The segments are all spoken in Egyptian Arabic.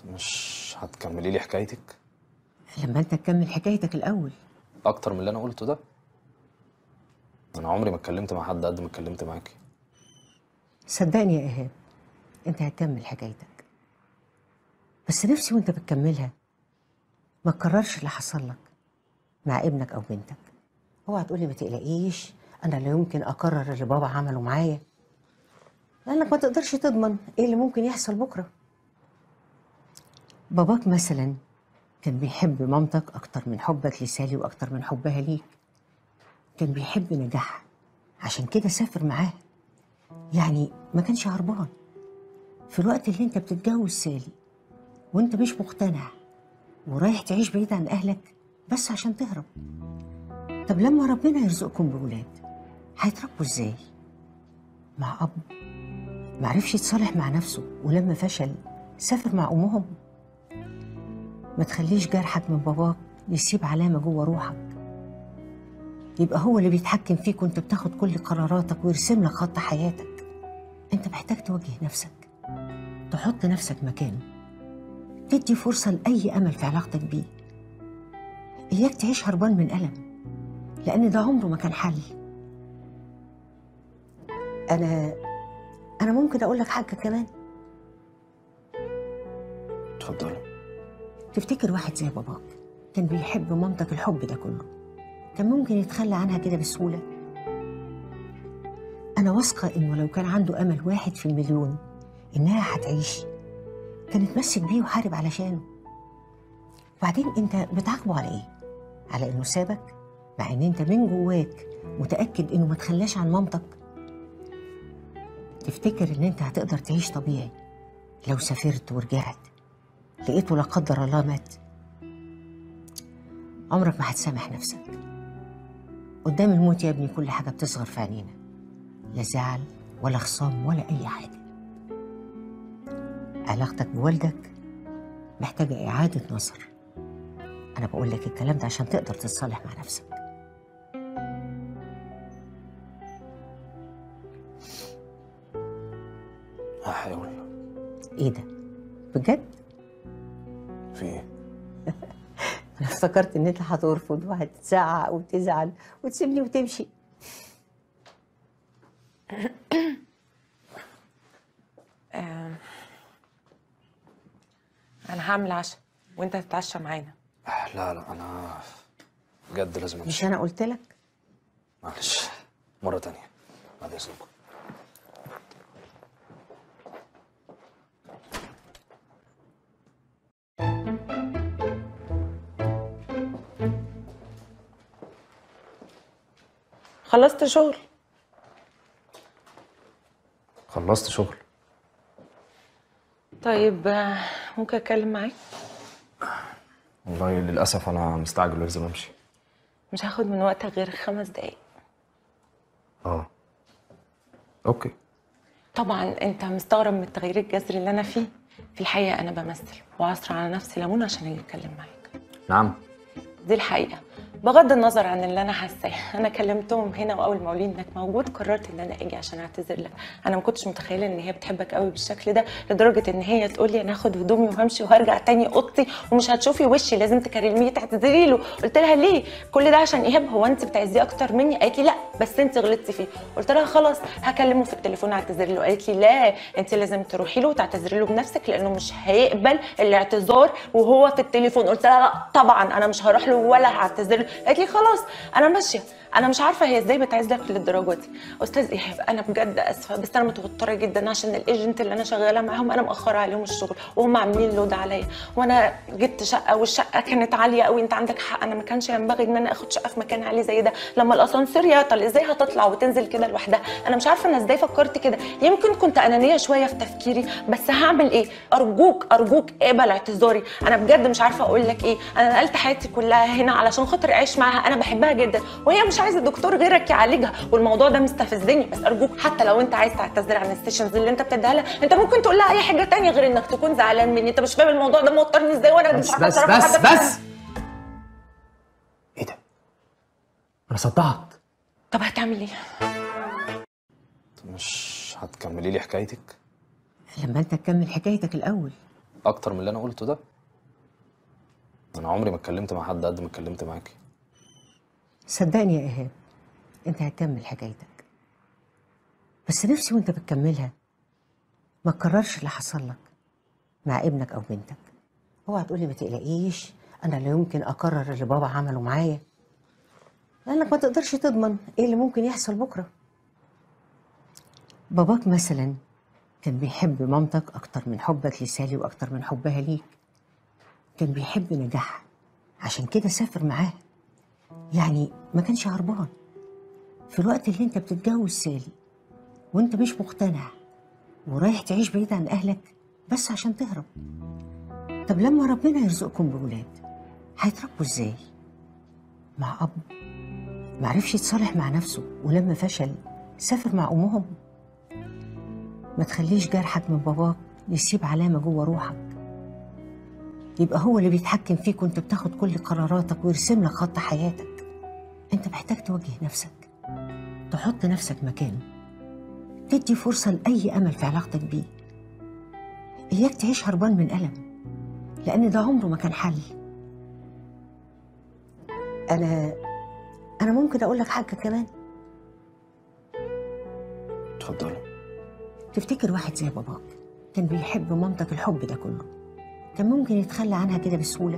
مش هتكملي لي حكايتك لما انت تكمل حكايتك الاول اكتر من اللي انا قلته ده انا عمري ما اتكلمت مع حد قد ما اتكلمت معاكي صدقني يا ايهاب انت هتكمل حكايتك بس نفسي وانت بتكملها ما تكررش اللي حصل لك مع ابنك او بنتك اوعى تقولي ما تقلقيش انا لا يمكن اكرر اللي بابا عمله معايا لانك ما تقدرش تضمن ايه اللي ممكن يحصل بكره باباك مثلا كان بيحب مامتك اكتر من حبك لسالي واكتر من حبها ليك كان بيحب نجاحها عشان كده سافر معاها يعني ما كانش هربان في الوقت اللي انت بتتجوز سالي وانت مش مقتنع ورايح تعيش بعيد عن اهلك بس عشان تهرب طب لما ربنا يرزقكم بولاد هيتربوا ازاي مع اب معرفش يتصالح مع نفسه ولما فشل سافر مع امهم ما تخليش جرحك من باباك يسيب علامه جوه روحك يبقى هو اللي بيتحكم فيك وانت بتاخد كل قراراتك ويرسم لك خط حياتك انت محتاج توجه نفسك تحط نفسك مكانه تدي فرصة لأي أمل في علاقتك بيه إياك تعيش هربان من ألم لأن ده عمره ما كان حل أنا أنا ممكن أقول لك حاجة كمان اتفضلي تفتكر واحد زي باباك كان بيحب مامتك الحب ده كله كان ممكن يتخلى عنها كده بسهولة أنا واثقة إنه لو كان عنده أمل واحد في المليون إنها هتعيش كان اتمسك بيه وحارب علشانه وبعدين أنت بتعاقبه على إيه؟ على إنه سابك مع إن أنت من جواك متأكد إنه ما تخلاش عن مامتك تفتكر إن أنت هتقدر تعيش طبيعي لو سافرت ورجعت لقيته لا قدر الله مات عمرك ما هتسامح نفسك قدام الموت يا ابني كل حاجة بتصغر في عينينا لا زعل ولا خصام ولا أي حاجة علاقتك بوالدك محتاجة إعادة نظر أنا بقول لك الكلام ده عشان تقدر تتصالح مع نفسك هحاول إيه ده؟ بجد؟ في ايه أنا افتكرت إن أنت هترفض وهتزعق وتزعل وتسيبني وتمشي انا هعمل عشاء وانت تتعشى معانا لا لا انا بجد لازم مش امشي أنا قلت لك؟ معلش مرة تانية بعد اذنكم خلصت شغل خلصت شغل طيب آه، ممكن اتكلم معاك والله للاسف انا مستعجل ولازم امشي مش هاخد من وقتك غير خمس دقايق اه اوكي طبعا انت مستغرب من التغيير الجذري اللي انا فيه في الحقيقه انا بمثل وعصر على نفسي ليمون عشان اجي اتكلم معاك نعم دي الحقيقه بغض النظر عن اللي انا حاساه انا كلمتهم هنا واول ما قالوا لي انك موجود قررت ان انا اجي عشان اعتذر لك انا ما كنتش متخيله ان هي بتحبك قوي بالشكل ده لدرجه ان هي تقول لي انا هاخد هدومي وهمشي وهرجع تاني اوضتي ومش هتشوفي وشي لازم تكلميه تعتذري له قلت لها ليه كل ده عشان ايهاب هو انت بتعزيه اكتر مني قالت لي لا بس انت غلطتي فيه قلت لها خلاص هكلمه في التليفون اعتذر له قالت لي لا انت لازم تروحي له وتعتذري له بنفسك لانه مش هيقبل الاعتذار وهو في التليفون قلت لها لا طبعا انا مش هروح له ولا هعتذر له قالت لي خلاص انا ماشيه انا مش عارفه هي ازاي بتعزلك للدرجه دي استاذ ايهاب انا بجد اسفه بس انا متوتره جدا عشان الايجنت اللي انا شغاله معاهم انا مأخره عليهم الشغل وهم عاملين لود عليا وانا جبت شقه والشقه كانت عاليه قوي انت عندك حق انا ما كانش ينبغي ان انا اخد شقه في مكان عالي زي ده لما الاسانسير يعطل ازاي هتطلع وتنزل كده لوحدها انا مش عارفه انا ازاي فكرت كده يمكن كنت انانيه شويه في تفكيري بس هعمل ايه ارجوك ارجوك اقبل اعتذاري انا بجد مش عارفه اقول لك ايه انا نقلت حياتي كلها هنا علشان خاطر اعيش معاها انا بحبها جدا وهي مش عايزه دكتور غيرك يعالجها والموضوع ده مستفزني بس ارجوك حتى لو انت عايز تعتذر عن السيشنز اللي انت بتديها لها انت ممكن تقول لها اي حاجه تانية غير انك تكون زعلان مني انت مش فاهم الموضوع ده موترني ازاي وانا مش بس عارفه بس أتصرف بس لحد بس ايه ده انا صدعت طب هتعمل ايه مش هتكملي لي حكايتك لما أنت تكمل حكايتك الأول اكتر من اللي انا قلته ده انا عمري ما اتكلمت مع حد قد ما اتكلمت معاكي صدقني يا ايهاب انت هتكمل حكايتك بس نفسي وانت بتكملها ما تكررش اللي حصل لك مع ابنك او بنتك اوعى تقولي ما تقلقيش انا لا يمكن اكرر اللي بابا عمله معايا لانك ما تقدرش تضمن ايه اللي ممكن يحصل بكره باباك مثلا كان بيحب مامتك اكتر من حبك لسالي واكتر من حبها ليك كان بيحب نجاحها عشان كده سافر معاها يعني ما كانش هربان في الوقت اللي انت بتتجوز سالي وانت مش مقتنع ورايح تعيش بعيد عن اهلك بس عشان تهرب طب لما ربنا يرزقكم بولاد هيتربوا ازاي مع اب معرفش يتصالح مع نفسه ولما فشل سافر مع امهم ما تخليش جرحك من باباك يسيب علامه جوه روحك يبقى هو اللي بيتحكم فيك وانت بتاخد كل قراراتك ويرسم لك خط حياتك انت محتاج توجه نفسك تحط نفسك مكانه تدي فرصة لأي أمل في علاقتك بيه إياك تعيش هربان من ألم لأن ده عمره ما كان حل أنا أنا ممكن أقول لك حاجة كمان اتفضلي تفتكر واحد زي باباك كان بيحب مامتك الحب ده كله كان ممكن يتخلى عنها كده بسهولة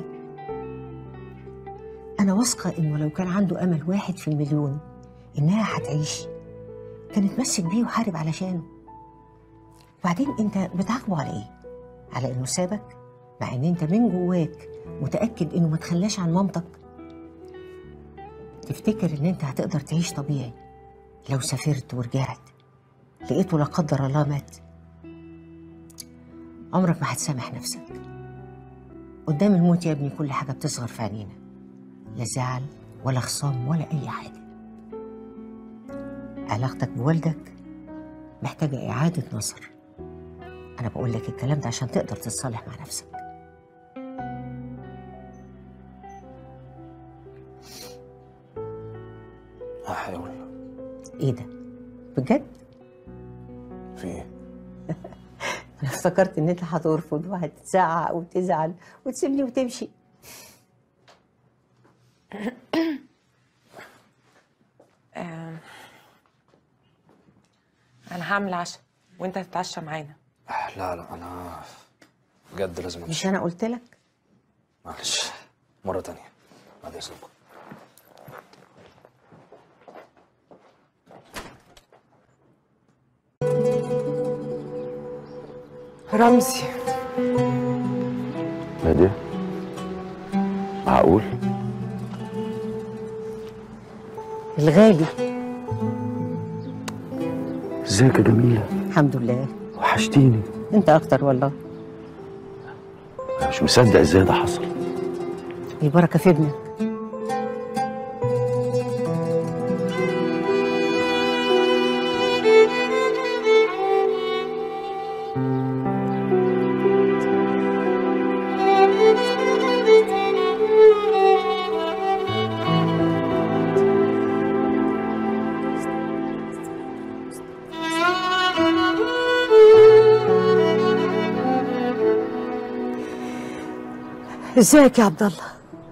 أنا واثقة إنه لو كان عنده أمل واحد في المليون إنها هتعيش كان اتمسك بيه وحارب علشانه وبعدين أنت بتعاقبه على إيه؟ على إنه سابك مع إن أنت من جواك متأكد إنه ما تخلاش عن مامتك تفتكر إن أنت هتقدر تعيش طبيعي لو سافرت ورجعت لقيته لا قدر الله مات عمرك ما هتسامح نفسك قدام الموت يا ابني كل حاجة بتصغر في عينينا لا زعل ولا خصام ولا أي حاجة علاقتك بوالدك محتاجة إعادة نظر أنا بقول لك الكلام ده عشان تقدر تتصالح مع نفسك هحاول إيه ده؟ بجد؟ في ايه أنا افتكرت إن أنت هترفض وهتزعق وتزعل وتسيبني وتمشي آه، انا هعمل عشاء وانت تتعشى معانا آه، لا لا انا بجد لازم امشي مش أنا قلت لك؟ معلش مرة تانية بعد اذنكم رمزي نادية معقول الغالي ازيك يا جميلة الحمد لله وحشتيني أنت أكتر والله أنا مش مصدق ازاي ده حصل البركة في ابنك ازيك يا عبد الله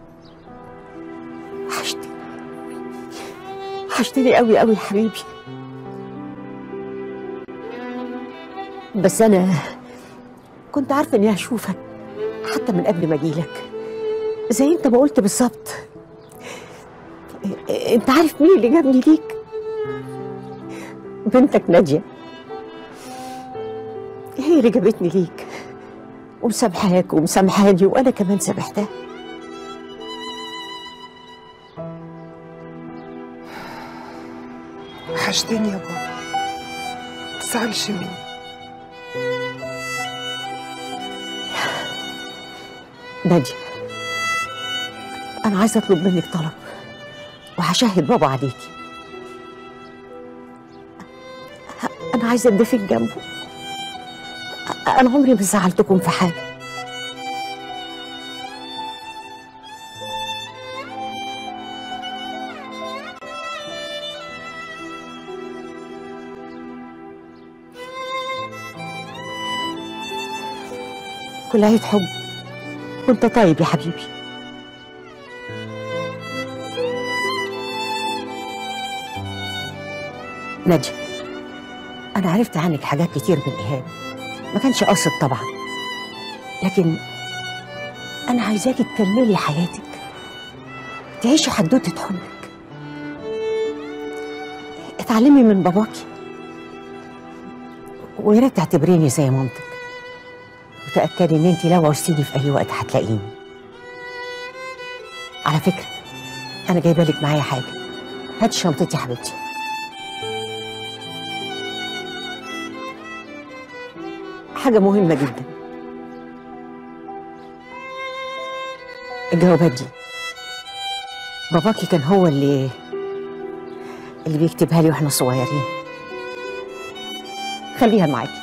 وحشتني وحشتني قوي قوي يا حبيبي بس انا كنت عارفه اني هشوفك حتى من قبل ما اجيلك زي انت ما قلت بالظبط انت عارف مين اللي جابني ليك بنتك ناديه هي اللي جابتني ليك ومسامحاك ومسامحاني وانا كمان سامحتها وحشتني يا بابا متزعلش مني نادية أنا عايزة أطلب منك طلب وهشهد بابا عليكي أنا عايزة أدفن جنبه أنا عمري ما زعلتكم في حاجة كل عيد حب وانت طيب يا حبيبي نادية أنا عرفت عنك حاجات كتير من إيهاب ما كانش قاصد طبعا لكن أنا عايزاكي تكملي حياتك تعيشي حدوتة حبك اتعلمي من باباكي ويا ريت تعتبريني زي مامتك وتأكدي إن أنت لو عوزتيني في أي وقت هتلاقيني على فكرة أنا جايبة لك معايا حاجة هاتي شنطتي يا حبيبتي حاجة مهمة جدا الجوابات دي باباكي كان هو اللي اللي بيكتبها لي واحنا صغيرين خليها معاكي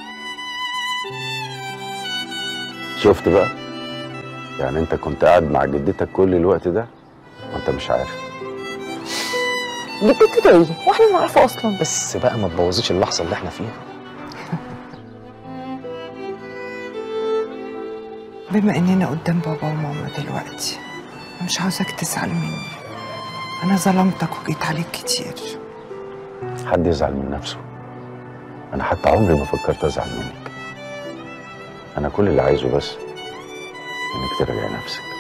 شفت بقى يعني انت كنت قاعد مع جدتك كل الوقت ده وانت مش عارف دي كنت ايه واحنا نعرفه اصلا بس بقى ما تبوظيش اللحظه اللي احنا فيها بما اننا قدام بابا وماما دلوقتي مش عاوزك تزعل مني انا ظلمتك وجيت عليك كتير حد يزعل من نفسه انا حتى عمري ما فكرت ازعل منك انا كل اللي عايزه بس انك تراجع نفسك